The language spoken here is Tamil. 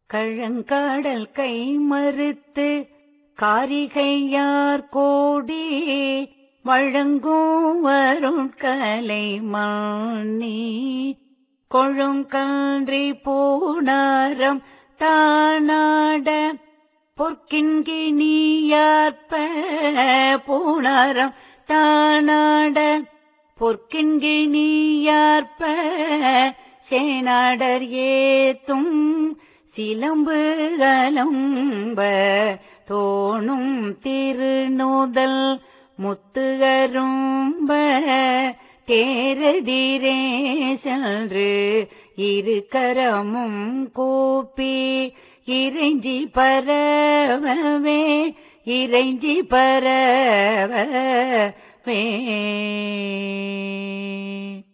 கழங்காடல் கை மறுத்து காரிகையார் கோடி வழங்கும் வருட்கலை மாணி கொழுங்கன்றி பூணாரம் தானாட பொற்கின்கினியார்ப்ப பூணாரம் தானாட பொற்கின்கினியார்ப்ப சேனாடர் ஏத்தும் சிலம்பு கலம்ப தோணும் திருநூதல் முத்துகரும்ப தேரதிரே சென்று இரு கரமும் கூப்பி இறைஞ்சி பரவவே இறைஞ்சி பரவவே